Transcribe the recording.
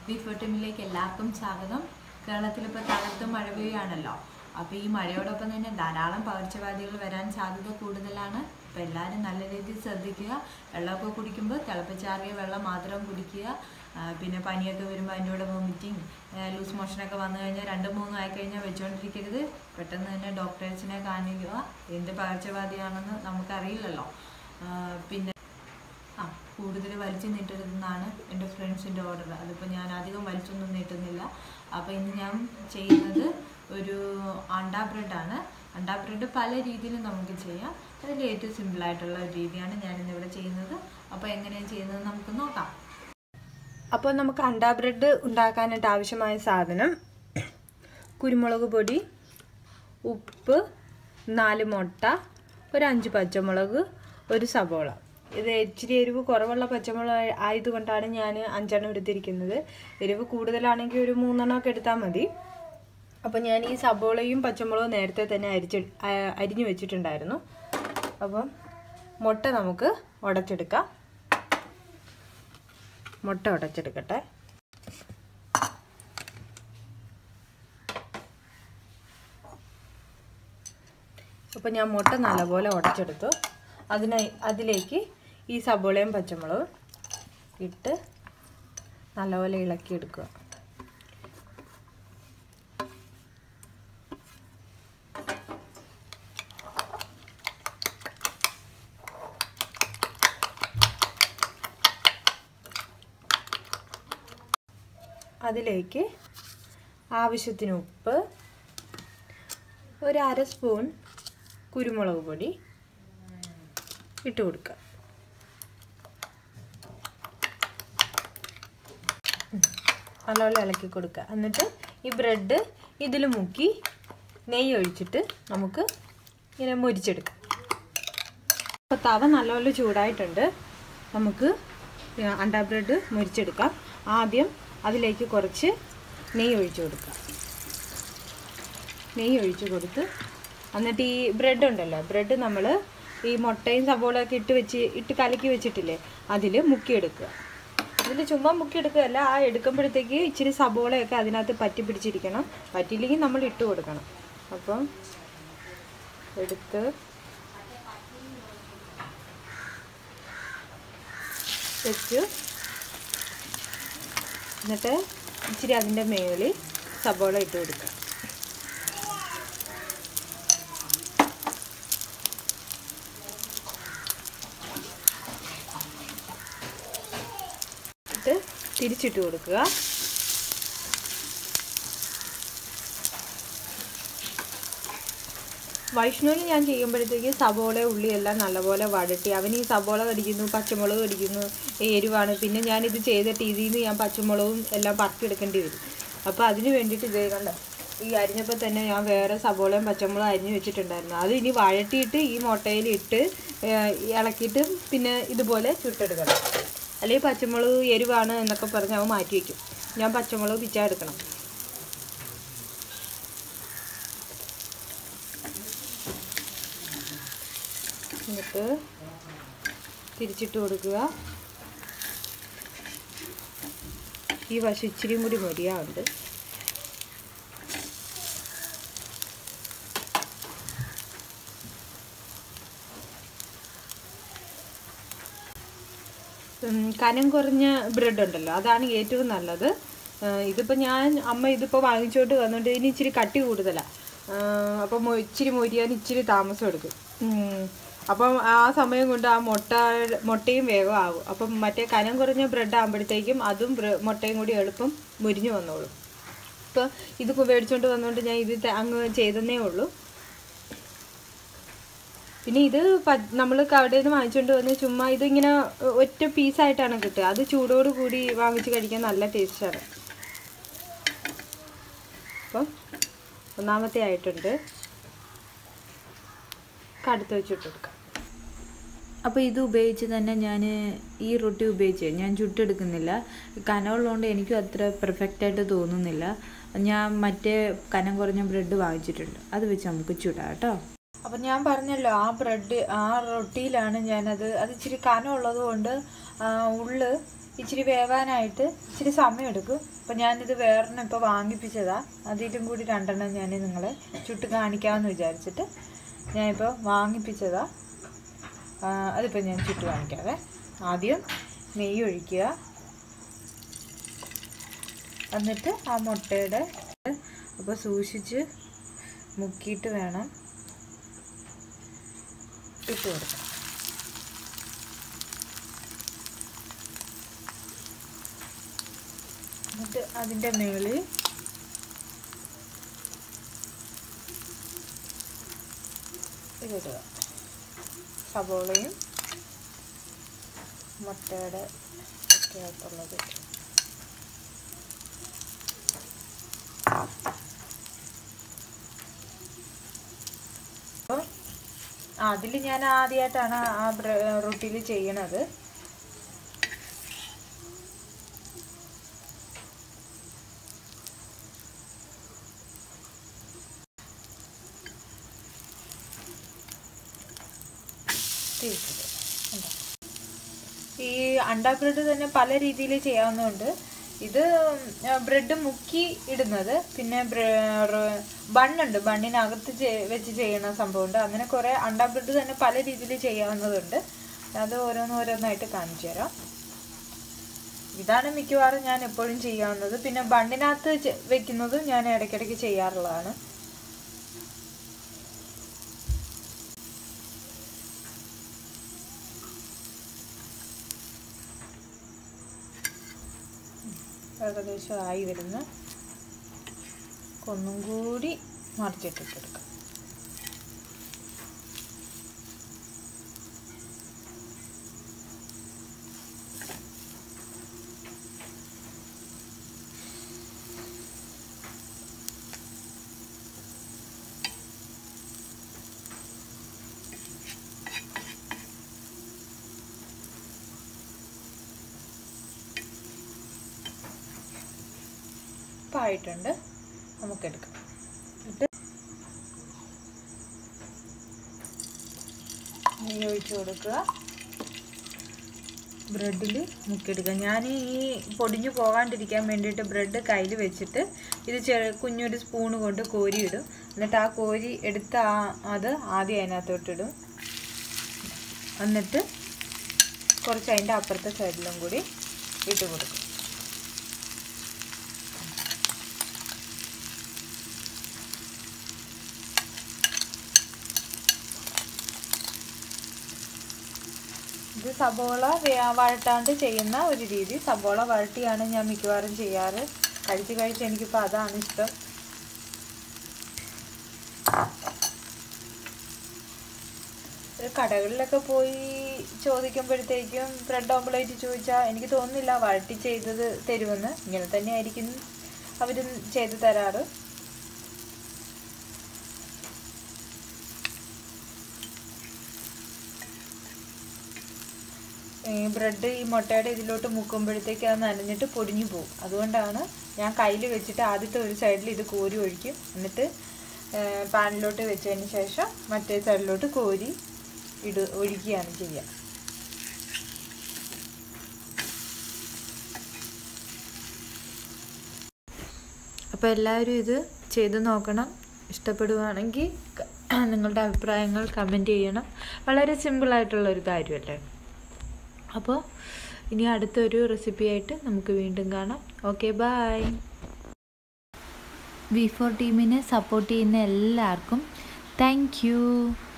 Beef ടീമിലേക്ക് എല്ലാവർക്കും സ്വാഗതം കേരളത്തിൽ ഇപ്പോൾ തകർത്ത് മഴ പെയ്യുകയാണല്ലോ അപ്പോൾ ഈ മഴയോടൊപ്പം തന്നെ ധാരാളം പകർച്ചവ്യാധികൾ വരാൻ സാധ്യത കൂടുതലാണ് അപ്പോൾ എല്ലാവരും നല്ല രീതിയിൽ ശ്രദ്ധിക്കുക വെള്ളമൊക്കെ കുടിക്കുമ്പോൾ തിളപ്പിച്ചാറിയ വെള്ളം മാത്രം കുടിക്കുക ആ, പിന്നെ പനിയൊക്കെ വരുമ്പോൾ അതിൻ്റെ വോമിറ്റിങ് ലൂസ് മോഷനൊക്കെ വന്നു കഴിഞ്ഞാൽ രണ്ട് മൂന്നും ആയി കഴിഞ്ഞാൽ വെച്ചുകൊണ്ടിരിക്കരുത് പെട്ടെന്ന് തന്നെ ഡോക്ടേഴ്സിനെ കാണിക്കുക എന്ത് പകർച്ചവ്യാധിയാണെന്ന് നമുക്കറിയില്ലല്ലോ ആ, പിന്നെ ആ കൂടുതൽ വലിച്ചു നീട്ടരുതെന്നാണ് എൻ്റെ ഫ്രണ്ട്സിൻ്റെ ഓർഡർ അതിപ്പോൾ ഞാൻ അധികം വലിച്ചൊന്നും നീട്ടുന്നില്ല അപ്പോൾ ഇന്ന് ഞാൻ ചെയ്യുന്നത് ഒരു അണ്ടാ ബ്രെഡാണ് അണ്ടാ ബ്രെഡ് പല രീതിയിലും നമുക്ക് ചെയ്യാം അതിൽ ഏറ്റവും സിമ്പിളായിട്ടുള്ള ഒരു രീതിയാണ് ഞാനിന്ന് ഇവിടെ ചെയ്യുന്നത് അപ്പോൾ എങ്ങനെയാണ് ചെയ്യുന്നത് നമുക്ക് നോക്കാം അപ്പോൾ നമുക്ക് അണ്ടാ ബ്രെഡ് ഉണ്ടാക്കാനായിട്ട് ആവശ്യമായ സാധനം കുരുമുളക് പൊടി ഉപ്പ് നാല് മുട്ട ഒരു അഞ്ച് പച്ചമുളക് ഒരു സബോള ഇത് ഇച്ചിരി എരിവ് കുറവുള്ള പച്ചമുളക് ആയതുകൊണ്ടാണ് ഞാൻ അഞ്ചെണ്ണം എടുത്തിരിക്കുന്നത് എരിവ് കൂടുതലാണെങ്കിൽ ഒരു മൂന്നെണ്ണമൊക്കെ എടുത്താൽ മതി അപ്പോൾ ഞാൻ ഈ സബോളയും പച്ചമുളകും നേരത്തെ തന്നെ അരിച്ച് ആ- അരിഞ്ഞു വെച്ചിട്ടുണ്ടായിരുന്നു അപ്പം മുട്ട നമുക്ക് ഉടച്ചെടുക്കാം മുട്ട ഉടച്ചെടുക്കട്ടെ അപ്പോൾ ഞാൻ മുട്ട നല്ലപോലെ ഉടച്ചെടുത്തു അതിനായി അതിലേക്ക് ഈ സബോളയും പച്ചമുളകും ഇട്ട് നല്ലപോലെ ഇളക്കിയെടുക്കുക അതിലേക്ക് ആവശ്യത്തിന് ഉപ്പ് ഒരു അര സ്പൂൺ കുരുമുളക് പൊടി ഇട്ട് കൊടുക്കുക ഉം. നല്ലപോലെ ഇളക്കി കൊടുക്കുക എന്നിട്ട് ഈ ബ്രെഡ് ഇതിൽ മുക്കി നെയ്യ് ഒഴിച്ചിട്ട് നമുക്ക് ഇങ്ങനെ മുരിച്ചെടുക്കാം അപ്പോൾ തവ നല്ലപോലെ ചൂടായിട്ടുണ്ട് നമുക്ക് അണ്ടാ ബ്രെഡ് മുരിച്ചെടുക്കാം ആദ്യം അതിലേക്ക് കുറച്ച് നെയ്യ് ഒഴിച്ച് കൊടുക്കാം നെയ്യ് ഒഴിച്ച് കൊടുത്ത് എന്നിട്ട് ഈ ബ്രെഡ് ഉണ്ടല്ലോ ബ്രെഡ് നമ്മൾ ഈ മുട്ടയും സവോളയൊക്കെ ഇട്ട് വെച്ച് ഇട്ട് കലക്കി വെച്ചിട്ടില്ലേ അതിൽ മുക്കിയെടുക്കുക ഇതിൽ ചുമ്മാ മുക്കിയെടുക്കുകയല്ല ആ എടുക്കുമ്പോഴത്തേക്ക് ഇച്ചിരി സബോളയൊക്കെ അതിനകത്ത് പറ്റി പിടിച്ചിരിക്കണം പറ്റിയില്ലെങ്കിൽ നമ്മൾ ഇട്ട് കൊടുക്കണം അപ്പം എടുത്ത് വെച്ചു എന്നിട്ട് ഇച്ചിരി അതിൻ്റെ മേളിൽ സബോള ഇട്ട് കൊടുക്കുക ഇട്ട് തിരിച്ചിട്ട് കൊടുക്കുക വൈഷ്ണുവിന് ഞാൻ ചെയ്യുമ്പോഴത്തേക്ക് സബോള ഉള്ളി എല്ലാം നല്ലപോലെ വഴട്ടി അവന് ഈ സബോള കടിക്കുന്നു പച്ചമുളക് കടിക്കുന്നു എരിവാണ് പിന്നെ ഞാനിത് ചെയ്തിട്ട് ഇതിൽ നിന്ന് ഞാൻ പച്ചമുളകും എല്ലാം പറക്കിയെടുക്കേണ്ടി വരും അപ്പോൾ അതിന് വേണ്ടിയിട്ട് ഇതേ കണ്ട ഈ അരിഞ്ഞപ്പോൾ തന്നെ ഞാൻ വേറെ സബോളയും പച്ചമുളകും അരിഞ്ഞ് വെച്ചിട്ടുണ്ടായിരുന്നു അത് ഇനി വഴട്ടിയിട്ട് ഈ മുട്ടയിൽ ഇട്ട് ഏഹ്, ഇളക്കിയിട്ട് പിന്നെ ഇതുപോലെ ചുട്ടെടുക്കണം അല്ലെങ്കിൽ പച്ചമുളക് എരിവാണ് എന്നൊക്കെ പറഞ്ഞ് അവൻ മാറ്റി വയ്ക്കും ഞാൻ പച്ചമുളക് പിച്ചാ എടുക്കണം എന്നിട്ട് തിരിച്ചിട്ട് കൊടുക്കുക ഈ വശം ഇച്ചിരിയും കൂടി മൊരിയാറുണ്ട് ഉം, കനം കുറഞ്ഞ ബ്രെഡ് ഉണ്ടല്ലോ അതാണ് ഏറ്റവും നല്ലത് ഏഹ് ഇതിപ്പോൾ ഞാൻ അമ്മ ഇതിപ്പോൾ വാങ്ങിച്ചോണ്ട് വന്നിട്ട് ഇനി ഇച്ചിരി കട്ടി കൂടുതലാണ് അപ്പം മൊ- ഇച്ചിരി മൊരിയാൻ ഇച്ചിരി താമസം എടുക്കും ഉം, അപ്പം ആ സമയം കൊണ്ട് ആ മുട്ട മുട്ടയും വേഗം ആകും അപ്പം മറ്റേ കനം കുറഞ്ഞ ബ്രെഡ് ആകുമ്പോഴത്തേക്കും അതും ബ്ര- മുട്ടയും കൂടി എളുപ്പം മുരിഞ്ഞു വന്നോളും ഇപ്പോൾ ഇത് മേടിച്ചോണ്ട് വന്നുകൊണ്ട് ഞാൻ ഇത് ത- അങ്ങ് ചെയ്തെന്നേ ഉള്ളൂ പിന്നെ ഇത് നമ്മൾ കടയിൽ നിന്ന് വാങ്ങിച്ചുകൊണ്ട് വന്ന് ചുമ്മാ ഇതിങ്ങനെ ഒറ്റ പീസായിട്ടാണ് കിട്ടുക അത് ചൂടോട് കൂടി വാങ്ങിച്ച് കഴിക്കാൻ നല്ല ടേസ്റ്റാണ് അപ്പം ഒന്നാമത്തെ ആയിട്ടുണ്ട് കടുത്ത് വെച്ചിട്ട് കൊടുക്കാം അപ്പോൾ ഇത് ഉപയോഗിച്ച് തന്നെ ഞാൻ ഈ റൊട്ടി ഉപയോഗിച്ച് ഞാൻ ചുട്ടെടുക്കുന്നില്ല കനമുള്ളതുകൊണ്ട് എനിക്കും അത്ര പെർഫെക്റ്റ് ആയിട്ട് തോന്നുന്നില്ല ഞാൻ മറ്റേ കനം കുറഞ്ഞ ബ്രെഡ് വാങ്ങിച്ചിട്ടുണ്ട് അത് വെച്ച് നമുക്ക് ചുടാം കേട്ടോ അപ്പം ഞാൻ പറഞ്ഞല്ലോ ആ ബ്രെഡ് ആ റൊട്ടിയിലാണ് ഞാനത് അത് ഇച്ചിരി കനമുള്ളത് കൊണ്ട് ആ ഉള്ള് ഇച്ചിരി വേവാനായിട്ട് ഇച്ചിരി സമയം എടുക്കും അപ്പം ഞാനിത് വേറെണ്ണം ഇപ്പോൾ വാങ്ങിപ്പിച്ചതാ അതിലും കൂടി രണ്ടെണ്ണം ഞാൻ നിങ്ങളെ ചുട്ട് കാണിക്കാമെന്ന് വിചാരിച്ചിട്ട് ഞാനിപ്പോൾ വാങ്ങിപ്പിച്ചതാ ആ, അതിപ്പോൾ ഞാൻ ചുട്ട് കാണിക്കാവേ ആദ്യം നെയ്യ് ഒഴിക്കുക എന്നിട്ട് ആ മുട്ടയുടെ അപ്പോൾ സൂക്ഷിച്ച് മുക്കിയിട്ട് വേണം ഇട്ട് കൊടുക്കാം എന്നിട്ട് അതിൻ്റെ മുകളിൽ ഇതിടുക സബോളയും മുട്ടയുടെ ഒക്കെ ആയിട്ടുള്ളത് അപ്പോൾ അതിൽ ഞാൻ ആദ്യമായിട്ടാണ് ആ റൊട്ടിയിൽ ചെയ്യണത് തേച്ചത് കണ്ടോ? ഈ അണ്ട ബ്രെഡ് തന്നെ പല രീതിയിൽ ചെയ്യാവുന്നതുണ്ട് ഇത് ബ്രെഡ് മുക്കി ഇടുന്നത് പിന്നെ ബണ്ണുണ്ട് ബണ്ണിനകത്ത് ചെ- വെച്ച് ചെയ്യുന്ന സംഭവമുണ്ട് അങ്ങനെ കുറേ അണ്ട ബ്രെഡ് തന്നെ പല രീതിയിൽ ചെയ്യാവുന്നതുണ്ട് അത് ഓരോന്നോരോന്നായിട്ട് കാണിച്ചു തരാം ഇതാണ് മിക്കവാറും ഞാൻ എപ്പോഴും ചെയ്യാവുന്നത് പിന്നെ ബണ്ണിനകത്ത് ചെ- വെക്കുന്നതും ഞാൻ ഇടയ്ക്കിടയ്ക്ക് ചെയ്യാറുള്ളതാണ് ഏകദേശം ആയി വരുന്ന ഒന്നും കൂടി മറിച്ചിട്ടിട്ടെടുക്കാം ഇപ്പം ആയിട്ടുണ്ട് നമുക്കെടുക്കാം എന്നിട്ട് നെയ്യ് ഒഴിച്ച് കൊടുക്കുക ബ്രെഡിൽ മുക്കിയെടുക്കുക ഞാൻ ഈ പൊടിഞ്ഞു പോകാണ്ടിരിക്കാൻ വേണ്ടിയിട്ട് ബ്രെഡ് കയ്യിൽ വെച്ചിട്ട് ഇത് ചെറു കുഞ്ഞൊരു സ്പൂണ് കൊണ്ട് കോരിയിടും എന്നിട്ട് ആ കോരി എടുത്ത ആ അത് ആദ്യം അതിനകത്തോട്ടിടും എന്നിട്ട് കുറച്ച് അതിൻ്റെ അപ്പുറത്തെ സൈഡിലും കൂടി ഇട്ട് കൊടുക്കും ഇത് സബോള വേ- വഴട്ടാണ്ട് ചെയ്യുന്ന ഒരു രീതി സബോള വഴട്ടിയാണ് ഞാൻ മിക്കവാറും ചെയ്യാറ് കഴിച്ച് കഴിച്ച് എനിക്കിപ്പോൾ അതാണ് ഇഷ്ടം ഇത് കടകളിലൊക്കെ പോയി ചോദിക്കുമ്പോഴത്തേക്കും ബ്രെഡ് ഓംപ്ലേറ്റ് ചോദിച്ചാൽ എനിക്ക് തോന്നുന്നില്ല വഴട്ടി ചെയ്തത് തരുമെന്ന് ഇങ്ങനെ തന്നെ ആയിരിക്കും അവർ ചെയ്ത് തരാറ് ഈ ബ്രെഡ് ഈ മുട്ടയുടെ ഇതിലോട്ട് മുക്കുമ്പോഴത്തേക്ക് അത് നനഞ്ഞിട്ട് പൊടിഞ്ഞു പോകും അതുകൊണ്ടാണ് ഞാൻ കയ്യിൽ വെച്ചിട്ട് ആദ്യത്തെ ഒരു സൈഡിൽ ഇത് കോരി ഒഴിക്കും എന്നിട്ട് പാനിലോട്ട് വെച്ചതിന് ശേഷം മറ്റേ സൈഡിലോട്ട് കോരി ഇട ഒഴിക്കുകയാണ് ചെയ്യുക അപ്പോൾ എല്ലാവരും ഇത് ചെയ്ത് നോക്കണം ഇഷ്ടപ്പെടുവാണെങ്കിൽ ക- നിങ്ങളുടെ അഭിപ്രായങ്ങൾ കമൻറ്റ് ചെയ്യണം വളരെ സിമ്പിളായിട്ടുള്ള ഒരു കാര്യമല്ലേ അപ്പോൾ ഇനി അടുത്തൊരു റെസിപ്പി ആയിട്ട് നമുക്ക് വീണ്ടും കാണാം ഓക്കെ ബായ് വി ഫോർ ടീമിനെ സപ്പോർട്ട് ചെയ്യുന്ന എല്ലാവർക്കും താങ്ക് യു